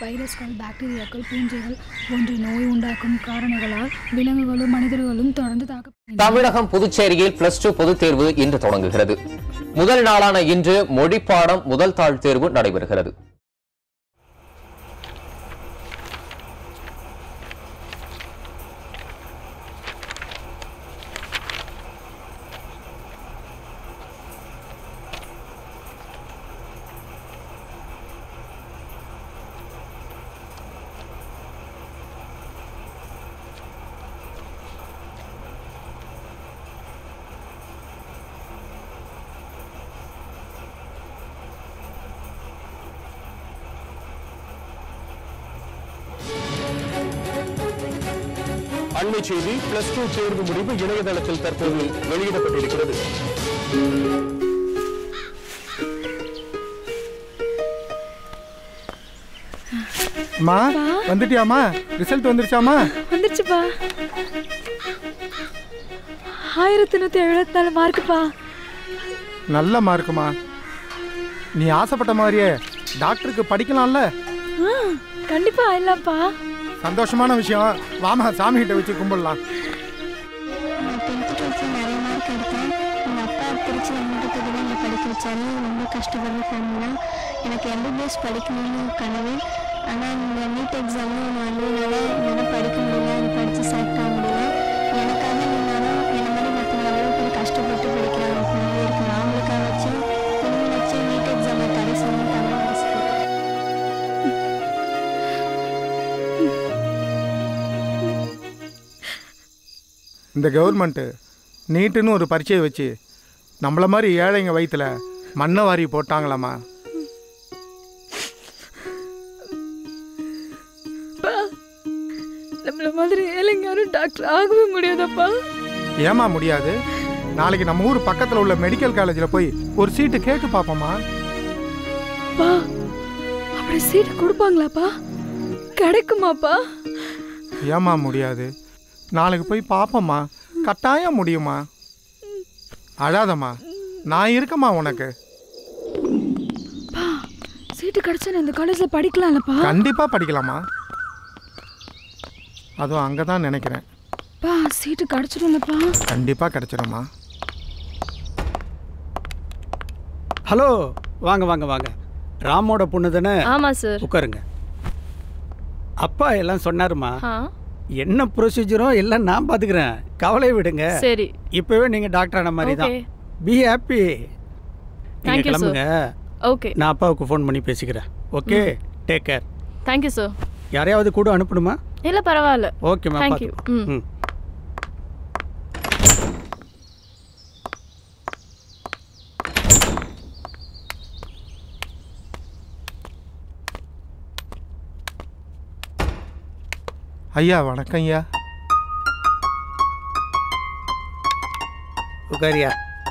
வைரஸ்கள் பாக்டீரியாக்கள் பூஞ்சைகள் போன்ற நோய் உண்டாக்கும் காரணிகளால் விலங்குகளும் மனிதர்களும் தொடர்ந்து தாக்கப்படுகின்றன தமிழகம் புதுச்சேரியில் பிளஸ் டூ பொதுத் தேர்வு இன்று தொடங்குகிறது முதல் நாளான இன்று மொழிப்பாடம் முதல் தாள் தேர்வு நடைபெறுகிறது அண்மை செய்தி பிளஸ் டூ தேர்வு முடிவு இணையதளத்தில் தற்போது வெளியிடப்பட்டிருக்கிறது அம்மா வந்துட்டியாம்மா ரிசல்ட் வந்துருச்சாம்மா வந்துருச்சுப்பா ஆயிரத்தி நூற்றி எழுபத்தி நாலு மார்க்குப்பா நல்ல மார்க்குமா நீ ஆசைப்பட்ட மாதிரியே டாக்டருக்கு படிக்கலாம்ல ஆ கண்டிப்பா ஆயிடலாம்ப்பா சந்தோஷமான விஷயம் வாமா சாமி கிட்ட வச்சு கும்பிடலாம் நான் டென்த்து டுவெல்த்தில் நிறைய மார்க் எடுத்தேன் எங்கள் அப்பா திருச்சி எம்எட்டு இங்கே படிக்க வச்சாரு ரொம்ப கஷ்டப்படுற ஃபேமிலி தான் எனக்கு எம்பிபிஎஸ் படிக்கணும்னு கனவு ஆனால் இந்த நீட் எக்ஸாமும் ஒன்று வந்ததுனால என்னால் படிக்க முடியல அது படித்து செலக்ட் ஆக முடியல எனக்காக இல்லைனாலும் என்ன மாதிரி மற்றவங்க எவ்வளோ பேர் கஷ்டப்பட்டு படிக்கிறாங்க ஃபேமிலி இருக்காங்க அவங்களுக்காக வச்சு இனிமே வச்சு நீட் எக்ஸாமை தடை செய்யணும் தமிழ் அரசு இந்த கவர்மெண்ட்டு நீட்டுன்னு ஒரு பரீட்சையை வச்சு நம்மள மாதிரி ஏழைங்க வயித்துல மண்ணை வாரி போட்டாங்களாம்மா நம்மள மாதிரி ஏழைங்க யாரும் டாக்டர் ஆகவே முடியாதப்பா ஏமா முடியாது நாளைக்கு நம்ம ஊர் பக்கத்தில் உள்ள மெடிக்கல் காலேஜில் போய் ஒரு சீட்டு கேட்டு பார்ப்போம்மா பா அப்படி சீட்டு கொடுப்பாங்களாப்பா கிடைக்குமாப்பா ஏமா முடியாது நாளைக்கு போய் பார்ப்போம்மா கட்டாயம் முடியுமா அழாதம்மா நான் இருக்கம்மா உனக்கு பா சீட்டு கிடைச்சா நான் இந்த காலேஜில் படிக்கலாம்லப்பா கண்டிப்பாக படிக்கலாமா அதுவும் அங்கே தான் நினைக்கிறேன் பா சீட்டு கிடைச்சிடும்லப்பா கண்டிப்பாக கிடைச்சிடும்மா ஹலோ வாங்க வாங்க வாங்க ராமோட பொண்ணு தானே ஆமா சார் உட்காருங்க அப்பா எல்லாம் சொன்னாருமா ஆ என்ன ப்ரொசீஜரோ எல்லாம் நான் பார்த்துக்கிறேன் கவலை விடுங்க சரி இப்போவே நீங்கள் டாக்டர் ஆன மாதிரி தான் Okay. பி ஹாப்பி Thank நீங்கள் you, sir. கிளம்புங்க ஓகே நான் அப்பாவுக்கு ஃபோன் பண்ணி பேசிக்கிறேன் okay take care thank you sir யாரையாவது கூட அனுப்பணுமா இல்லை பரவாயில்ல ஓகேம்மா Thank பார்த்து you. ம். ம் ஐயா வணக்கம் ஐயா உட்காரியா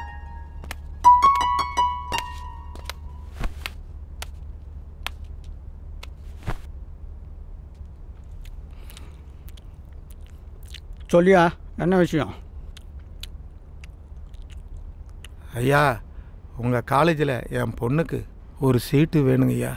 சொல்லியா என்ன விஷயம் ஐயா உங்கள் காலேஜில் என் பொண்ணுக்கு ஒரு சீட்டு வேணுங்க ஐயா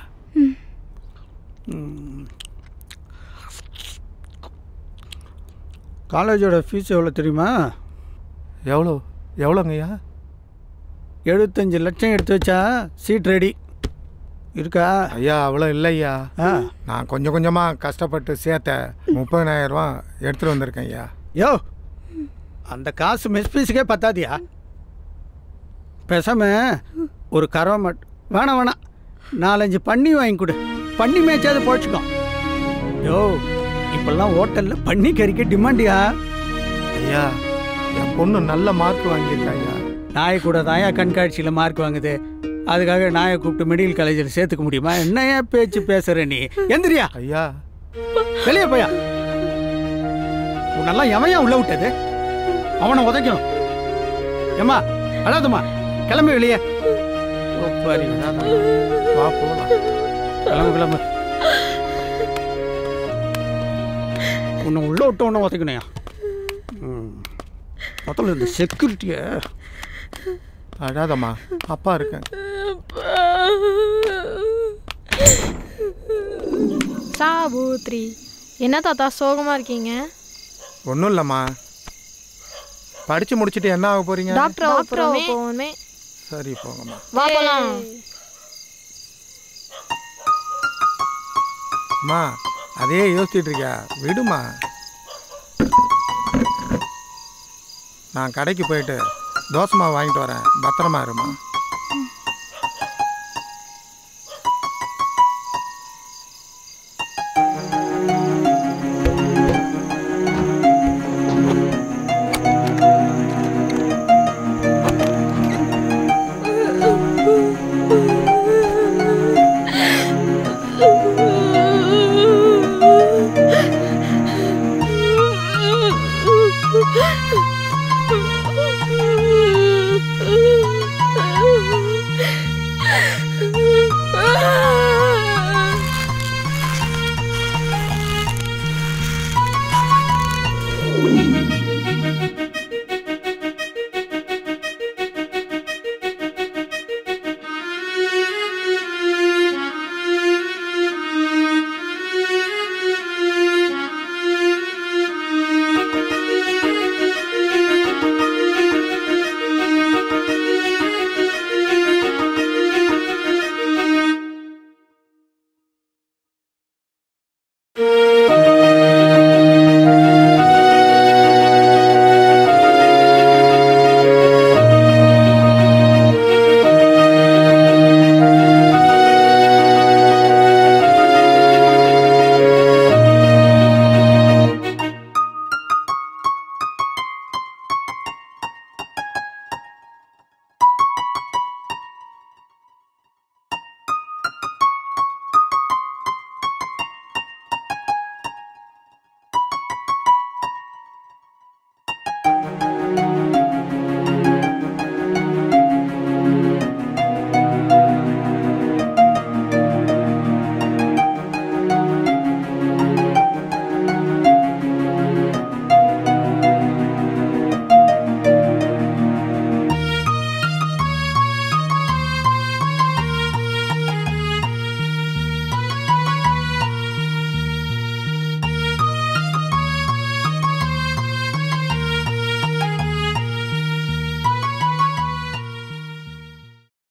காலேஜோட ஃபீஸ் எவ்வளோ தெரியுமா எவ்வளோ எவ்வளோங்க ஐயா எழுபத்தஞ்சு லட்சம் எடுத்து வச்சா சீட் ரெடி இருக்கா ஐயா அவ்வளோ இல்லை ஐயா ஆ நான் கொஞ்சம் கொஞ்சமாக கஷ்டப்பட்டு சேர்த்த முப்பதினாயிரம் ரூபா எடுத்துகிட்டு வந்திருக்கேன் ஐயா யோ அந்த காசு மெஸ் ஃபீஸுக்கே பத்தாதியா பேசாம ஒரு கறவை மட் வேணாம் வேணாம் நாலஞ்சு பன்னி வாங்கி கொடு பன்னி மேய்ச்சாவது போச்சுக்கோ யோ இப்பெல்லாம் ஹோட்டலில் பன்னி கறிக்க டிமாண்டியா ஐயா என் பொண்ணு நல்ல மார்க் வாங்கியிருக்கா ஐயா நாய் கூட தாயா கண்காட்சியில் மார்க் வாங்குது அதுக்காக நாயை கூப்பிட்டு மெடிக்கல் காலேஜில் சேர்த்துக்க முடியுமா என்னையா பேச்சு பேசுற நீ எந்திரியா ஐயா வெளியே போயா உன்னெல்லாம் எவன் உள்ள விட்டது அவனை உதைக்கணும் ஏம்மா அழாதம்மா கிளம்பி வெளியே ஒப்பாரி வா போகலாம் கிளம்பு கிளம்பு உன்னை உள்ள விட்டு ஒன்று உதைக்கணும்யா ம் முதல்ல இந்த செக்யூரிட்டியை அழாதம்மா அப்பா இருக்கேன் சாபூத்ரி என்ன தாத்தா சோகமாக இருக்கீங்க ஒன்றும் இல்லைம்மா படித்து முடிச்சுட்டு என்ன ஆக போகிறீங்க டாக்டர் போகணுமே சரி போங்கம்மா வா போலாம் அம்மா அதே யோசிச்சுட்டு இருக்கியா விடுமா நான் கடைக்கு போயிட்டு தோசை மாவு வாங்கிட்டு வரேன் பத்திரமா இருமா